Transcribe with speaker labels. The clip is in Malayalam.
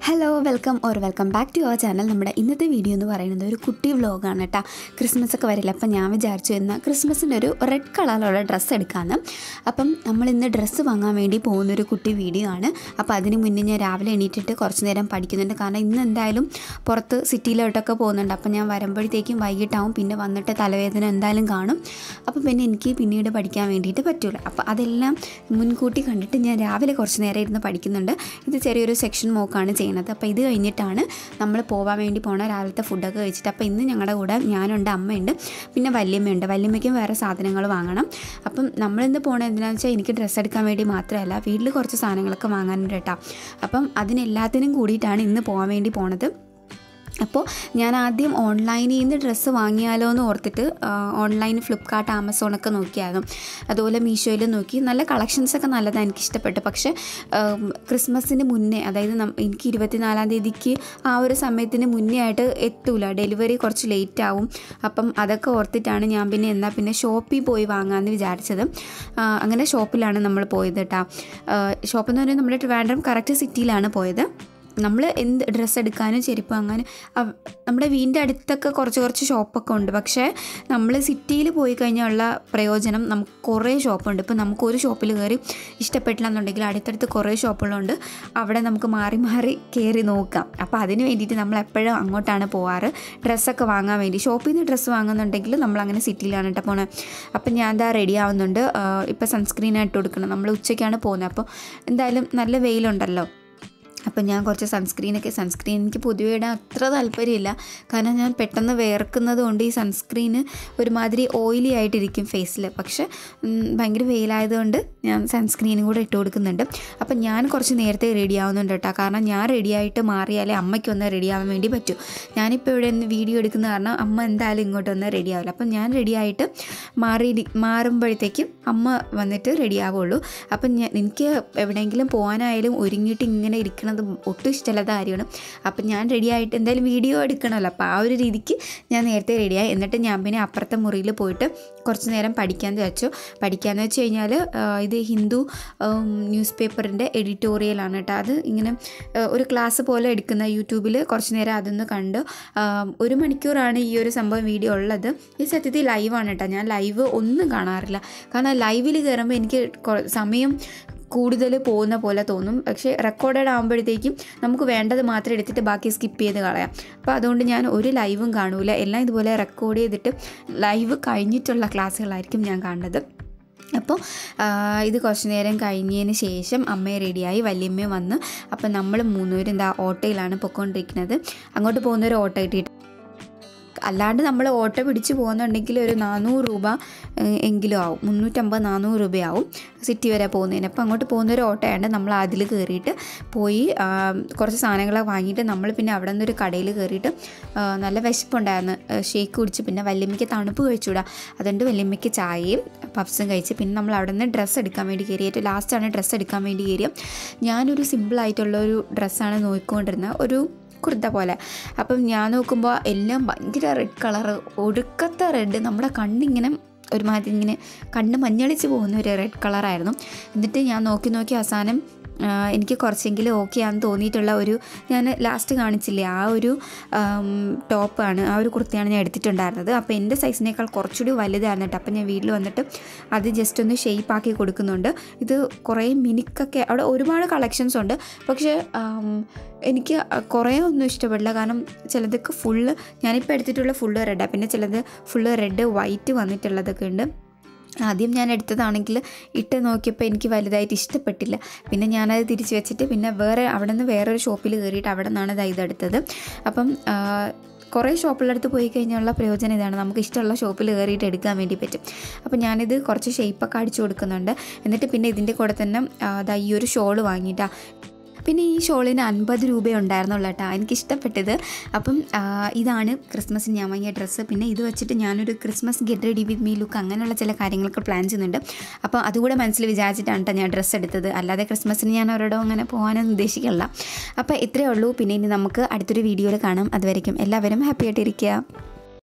Speaker 1: hello welcome or welcome back to our channel നമ്മുടെ ഇന്നത്തെ വീഡിയോ എന്ന് പറയുന്നത് ഒരു കുട്ടി വ്ലോഗാണ് കേട്ടോ ക്രിസ്മസ് ഒക്കെ വരില്ല അപ്പം ഞാൻ വിചാരിച്ചു എന്നാൽ ക്രിസ്മസിൻ്റെ ഒരു റെഡ് കളറിലുള്ള ഡ്രസ്സ് എടുക്കാമെന്ന് അപ്പം നമ്മൾ ഇന്ന് ഡ്രസ്സ് വാങ്ങാൻ വേണ്ടി പോകുന്നൊരു കുട്ടി വീഡിയോ ആണ് അപ്പോൾ അതിന് മുന്നേ ഞാൻ രാവിലെ എണീറ്റിട്ട് കുറച്ച് നേരം പഠിക്കുന്നുണ്ട് കാരണം ഇന്ന് എന്തായാലും പുറത്ത് സിറ്റിയിലോട്ടൊക്കെ പോകുന്നുണ്ട് അപ്പം ഞാൻ വരുമ്പോഴത്തേക്കും വൈകിട്ടാവും പിന്നെ വന്നിട്ട് തലവേദന എന്തായാലും കാണും അപ്പം പിന്നെ എനിക്ക് പിന്നീട് പഠിക്കാൻ വേണ്ടിയിട്ട് പറ്റൂല അപ്പോൾ അതെല്ലാം മുൻകൂട്ടി കണ്ടിട്ട് ഞാൻ രാവിലെ കുറച്ച് നേരം ഇരുന്ന് പഠിക്കുന്നുണ്ട് ഇത് ചെറിയൊരു സെക്ഷൻ മോക്കാണ് ചെയ്യുന്നത് അപ്പോൾ ഇത് കഴിഞ്ഞിട്ടാണ് നമ്മൾ പോകാൻ വേണ്ടി പോണ രാവിലത്തെ ഫുഡൊക്കെ കഴിച്ചിട്ട് അപ്പോൾ ഇന്ന് ഞങ്ങളുടെ കൂടെ ഞാനുണ്ട് അമ്മയുണ്ട് പിന്നെ വല്യമ്മയുണ്ട് വല്യമ്മയ്ക്കും വേറെ സാധനങ്ങൾ വാങ്ങണം അപ്പം നമ്മളിന്ന് പോണത് എന്തിനാണെന്ന് വെച്ചാൽ എനിക്ക് ഡ്രസ്സ് എടുക്കാൻ വേണ്ടി മാത്രമല്ല വീട്ടിൽ കുറച്ച് സാധനങ്ങളൊക്കെ വാങ്ങാനുണ്ട് കേട്ടോ അപ്പം അതിനെല്ലാത്തിനും കൂടിയിട്ടാണ് ഇന്ന് പോകാൻ വേണ്ടി പോണത് അപ്പോൾ ഞാൻ ആദ്യം ഓൺലൈനിൽ നിന്ന് ഡ്രസ്സ് വാങ്ങിയാലോ എന്ന് ഓർത്തിട്ട് ഓൺലൈൻ ഫ്ലിപ്കാർട്ട് ആമസോണൊക്കെ നോക്കിയായിരുന്നു അതുപോലെ മീഷോയിൽ നോക്കി നല്ല കളക്ഷൻസൊക്കെ നല്ലതാണ് എനിക്ക് ഇഷ്ടപ്പെട്ടു പക്ഷേ ആം, ക്രിസ്മസിന് മുന്നേ അതായത് നം- എനിക്ക് ഇരുപത്തിനാലാം തീയതിക്ക് ആ ഒരു സമയത്തിന് മുന്നേ ആയിട്ട് എത്തൂല ഡെലിവറി കുറച്ച് ലേറ്റ് ആവും അപ്പം അതൊക്കെ ഓർത്തിട്ടാണ് ഞാൻ പിന്നെ എന്നാൽ പിന്നെ ഷോപ്പിൽ പോയി വാങ്ങാമെന്ന് വിചാരിച്ചത് ആ, അങ്ങനെ ഷോപ്പിലാണ് നമ്മൾ പോയത് കേട്ടോ ഷോപ്പ് എന്ന് പറഞ്ഞാൽ നമ്മുടെ ട്രിവാൻഡ്രം കറക്റ്റ് സിറ്റിയിലാണ് പോയത് നമ്മൾ എന്ത് ഡ്രസ്സ് എടുക്കാനും ചെരുപ്പ് അങ്ങനെ അവ- നമ്മുടെ വീടിൻ്റെ അടുത്തൊക്കെ കുറച്ച് കുറച്ച് ഷോപ്പൊക്കെ ഉണ്ട് പക്ഷേ നമ്മൾ സിറ്റിയിൽ പോയി കഴിഞ്ഞുള്ള പ്രയോജനം നമുക്ക് കുറേ ഷോപ്പുണ്ട് ഇപ്പം നമുക്ക് ഒരു ഷോപ്പിൽ കയറി ഇഷ്ടപ്പെട്ടില്ല എന്നുണ്ടെങ്കിൽ അടുത്തടുത്ത് കുറേ ഷോപ്പുകളുണ്ട് അവിടെ നമുക്ക് മാറി മാറി കയറി നോക്കാം അപ്പോൾ അതിന് വേണ്ടിയിട്ട് നമ്മൾ എപ്പോഴും അങ്ങോട്ടാണ് പോവാറ് ഡ്രസ്സൊക്കെ വാങ്ങാൻ വേണ്ടി ഷോപ്പിൽ നിന്ന് ഡ്രസ്സ് വാങ്ങുന്നുണ്ടെങ്കിൽ നമ്മൾ അങ്ങനെ സിറ്റിയിലാണ് കേട്ടോ പോണത് അപ്പം ഞാൻ എന്താ റെഡി ആവുന്നുണ്ട് ഇപ്പം സൺസ്ക്രീൻ ഇട്ട് കൊടുക്കണം നമ്മൾ ഉച്ചയ്ക്കാണ് പോകുന്നത് അപ്പോൾ എന്തായാലും നല്ല വെയിലുണ്ടല്ലോ അപ്പം ഞാൻ കുറച്ച് സൺസ്ക്രീനൊക്കെ സൺസ്ക്രീൻ എനിക്ക് പൊതുവെ ഇടാൻ അത്ര താല്പര്യമില്ല കാരണം ഞാൻ പെട്ടെന്ന് വേർക്കുന്നത് കൊണ്ട് ഈ സൺസ്ക്രീന് ഒരുമാതിരി ഓയിലി ആയിട്ടിരിക്കും ഫേസിൽ പക്ഷേ ഉം, ഭയങ്കര വെയിലായതുകൊണ്ട് ഞാൻ സൺസ്ക്രീനും കൂടെ ഇട്ട് കൊടുക്കുന്നുണ്ട് അപ്പം ഞാൻ കുറച്ച് നേരത്തെ റെഡി ആവുന്നുണ്ട് കേട്ടോ കാരണം ഞാൻ റെഡി ആയിട്ട് മാറിയാലേ അമ്മയ്ക്ക് ഒന്ന് റെഡി ആവാൻ വേണ്ടി പറ്റൂ ഞാനിപ്പോൾ ഇവിടെ നിന്ന് വീഡിയോ എടുക്കുന്ന കാരണം അമ്മ എന്തായാലും ഇങ്ങോട്ട് ഒന്ന് റെഡി ആവില്ല അപ്പം ഞാൻ റെഡി ആയിട്ട് മാറി മാറുമ്പോഴത്തേക്കും അമ്മ വന്നിട്ട് റെഡി ആവുള്ളൂ അപ്പം ഞാൻ എനിക്ക് എവിടെയെങ്കിലും പോകാനായാലും ഒരുങ്ങിയിട്ട് ഇങ്ങനെ ഇരിക്കണത് ഒട്ടും ഇഷ്ടമില്ലാത്ത കാര്യമാണ് അപ്പം ഞാൻ റെഡി ആയിട്ട് എന്തായാലും വീഡിയോ എടുക്കണമല്ലോ അപ്പോൾ ആ ഒരു രീതിക്ക് ഞാൻ നേരത്തെ റെഡിയായി എന്നിട്ട് ഞാൻ പിന്നെ അപ്പുറത്തെ മുറിയിൽ പോയിട്ട് കുറച്ച് നേരം പഠിക്കാമെന്ന് വെച്ചു പഠിക്കാമെന്ന് വെച്ച് കഴിഞ്ഞാൽ ഇത് ഹിന്ദു ന്യൂസ് പേപ്പറിൻ്റെ എഡിറ്റോറിയലാണ് കേട്ടോ അത് ഇങ്ങനെ ആ, ഒരു ക്ലാസ് പോലെ എടുക്കുന്ന യൂട്യൂബിൽ കുറച്ച് നേരം അതൊന്ന് കണ്ട് ആ, ഒരു മണിക്കൂറാണ് ഈ ഒരു സംഭവം വീഡിയോ ഉള്ളത് ഈ സത്യത്തിൽ ലൈവാണ് കേട്ടോ ഞാൻ ലൈവ് ഒന്നും കാണാറില്ല കാരണം ലൈവിൽ കയറുമ്പോൾ എനിക്ക് കൊ- സമയം കൂടുതൽ പോകുന്ന പോലെ തോന്നും പക്ഷേ റെക്കോർഡഡ് ആകുമ്പോഴത്തേക്കും നമുക്ക് വേണ്ടത് മാത്രം എടുത്തിട്ട് ബാക്കി സ്കിപ്പ് ചെയ്ത് കളയാം അപ്പോൾ അതുകൊണ്ട് ഞാൻ ഒരു ലൈവും കാണൂല എല്ലാം ഇതുപോലെ റെക്കോർഡ് ചെയ്തിട്ട് ലൈവ് കഴിഞ്ഞിട്ടുള്ള ക്ലാസ്സുകളായിരിക്കും ഞാൻ കാണുന്നത് അപ്പോൾ ആ, ഇത് കുറച്ച് നേരം കഴിഞ്ഞതിന് ശേഷം അമ്മയെ റെഡിയായി വല്യമ്മയും വന്ന് അപ്പം നമ്മൾ മൂന്നുപേരും എന്താ ഓട്ടോയിലാണ് പൊയ്ക്കൊണ്ടിരിക്കുന്നത് അങ്ങോട്ട് പോകുന്നൊരു ഓട്ടോ കിട്ടിയിട്ട് അല്ലാണ്ട് നമ്മൾ ഓട്ടോ പിടിച്ച് പോകുന്നുണ്ടെങ്കിൽ ഒരു നാനൂറ് രൂപ ഏഹ്, എങ്കിലും ആവും മുന്നൂറ്റമ്പത് നാനൂറ് രൂപയാവും സിറ്റി വരെ പോകുന്നതിന് അപ്പോൾ അങ്ങോട്ട് പോകുന്നൊരു ഓട്ടോയാണ് നമ്മൾ അതിൽ കയറിയിട്ട് പോയി ആ, കുറച്ച് സാധനങ്ങളൊക്കെ വാങ്ങിയിട്ട് നമ്മൾ പിന്നെ അവിടെ നിന്നൊരു കടയിൽ കയറിയിട്ട് ആ, നല്ല വിശപ്പുണ്ടായിരുന്നു ഷേക്ക് കുടിച്ച് പിന്നെ വല്യമ്മയ്ക്ക് തണുപ്പ് കഴിച്ചുകൂടാ അതുകൊണ്ട് വല്യമ്മയ്ക്ക് ചായയും പപ്സും കഴിച്ച് പിന്നെ നമ്മൾ അവിടെ നിന്ന് ഡ്രസ്സ് എടുക്കാൻ വേണ്ടി കയറി ഏറ്റവും ലാസ്റ്റാണ് ഡ്രസ്സ് എടുക്കാൻ വേണ്ടി കയറിയത് ഞാനൊരു സിമ്പിളായിട്ടുള്ള ഒരു ഡ്രസ്സാണ് നോക്കിക്കൊണ്ടിരുന്നത് ഒരു കുർത്ത പോലെ അപ്പം ഞാൻ നോക്കുമ്പോൾ എല്ലാം ഭയങ്കര റെഡ് കളറ് ഒടുക്കത്തെ റെഡ് നമ്മുടെ കണ്ണിങ്ങനെ ഒരുമാതിരി ഇങ്ങനെ കണ്ണ് മഞ്ഞളിച്ച് പോകുന്ന ഒരു റെഡ് കളറായിരുന്നു എന്നിട്ട് ഞാൻ നോക്കി നോക്കി അവസാനം ആ, എനിക്ക് കുറച്ചെങ്കിലും ഓക്കെ ആണെന്ന് തോന്നിയിട്ടുള്ള ഒരു ഞാൻ ലാസ്റ്റ് കാണിച്ചില്ലേ ആ ഒരു ആം, ടോപ്പാണ് ആ ഒരു കുർത്തയാണ് ഞാൻ എടുത്തിട്ടുണ്ടായിരുന്നത് അപ്പോൾ എൻ്റെ സൈസിനേക്കാൾ കുറച്ചുകൂടി വലുതായിരുന്നു കേട്ടോ അപ്പോൾ ഞാൻ വീട്ടിൽ വന്നിട്ട് അത് ജസ്റ്റ് ഒന്ന് ഷേപ്പ് ആക്കി കൊടുക്കുന്നുണ്ട് ഇത് കുറേ മിനിക്കൊക്കെ അവിടെ ഒരുപാട് കളക്ഷൻസ് ഉണ്ട് പക്ഷേ ആം, എനിക്ക് കുറേ ഒന്നും ഇഷ്ടപ്പെടില്ല കാരണം ചിലതൊക്കെ ഫുള്ള് ഞാനിപ്പോൾ എടുത്തിട്ടുള്ള ഫുള്ള് റെഡാണ് പിന്നെ ചിലത് ഫുള്ള് റെഡ് വൈറ്റ് വന്നിട്ടുള്ളതൊക്കെ ഉണ്ട് ആദ്യം ഞാൻ എടുത്തതാണെങ്കിൽ ഇട്ട് നോക്കിയപ്പോൾ എനിക്ക് വലുതായിട്ട് ഇഷ്ടപ്പെട്ടില്ല പിന്നെ ഞാനത് തിരിച്ച് വെച്ചിട്ട് പിന്നെ വേറെ അവിടെ നിന്ന് വേറൊരു ഷോപ്പിൽ കയറിയിട്ട് അവിടെ നിന്നാണ് ഇത് ഇതെടുത്തത് അപ്പം ആ, കുറേ ഷോപ്പിലടുത്ത് പോയി കഴിഞ്ഞുള്ള പ്രയോജനം ഇതാണ് നമുക്ക് ഇഷ്ടമുള്ള ഷോപ്പിൽ കയറിയിട്ട് എടുക്കാൻ വേണ്ടി പറ്റും അപ്പോൾ ഞാനിത് കുറച്ച് ഷേപ്പൊക്കെ അടിച്ചു കൊടുക്കുന്നുണ്ട് എന്നിട്ട് പിന്നെ ഇതിൻ്റെ കൂടെ തന്നെ ആ, ദാ ഈ ഒരു ഷോൾ വാങ്ങിയിട്ടാണ് പിന്നെ ഈ ഷോളിന് അൻപത് രൂപ ഉണ്ടായിരുന്നുള്ളൂ കേട്ടോ എനിക്ക് ഇഷ്ടപ്പെട്ടത് അപ്പം ആ, ഇതാണ് ക്രിസ്മസിന് ഞാൻ വാങ്ങിയ ഡ്രസ്സ് പിന്നെ ഇത് വെച്ചിട്ട് ഞാനൊരു Christmas get ready with me look അങ്ങനെയുള്ള ചില കാര്യങ്ങളൊക്കെ പ്ലാൻ ചെയ്യുന്നുണ്ട് അപ്പോൾ അതുകൂടെ മനസ്സിൽ വിചാരിച്ചിട്ടാണ് കേട്ടോ ഞാൻ ഡ്രസ്സ് എടുത്തത് അല്ലാതെ ക്രിസ്മസിന് ഞാൻ ഒരിടവും അങ്ങനെ പോകാനൊന്നും ഉദ്ദേശിക്കില്ല അപ്പോൾ ഇത്രയേ ഉള്ളൂ പിന്നെ ഇനി നമുക്ക് അടുത്തൊരു വീഡിയോയിൽ കാണാം അതുവരെയും എല്ലാവരും ഹാപ്പി ആയിട്ടിരിക്കുക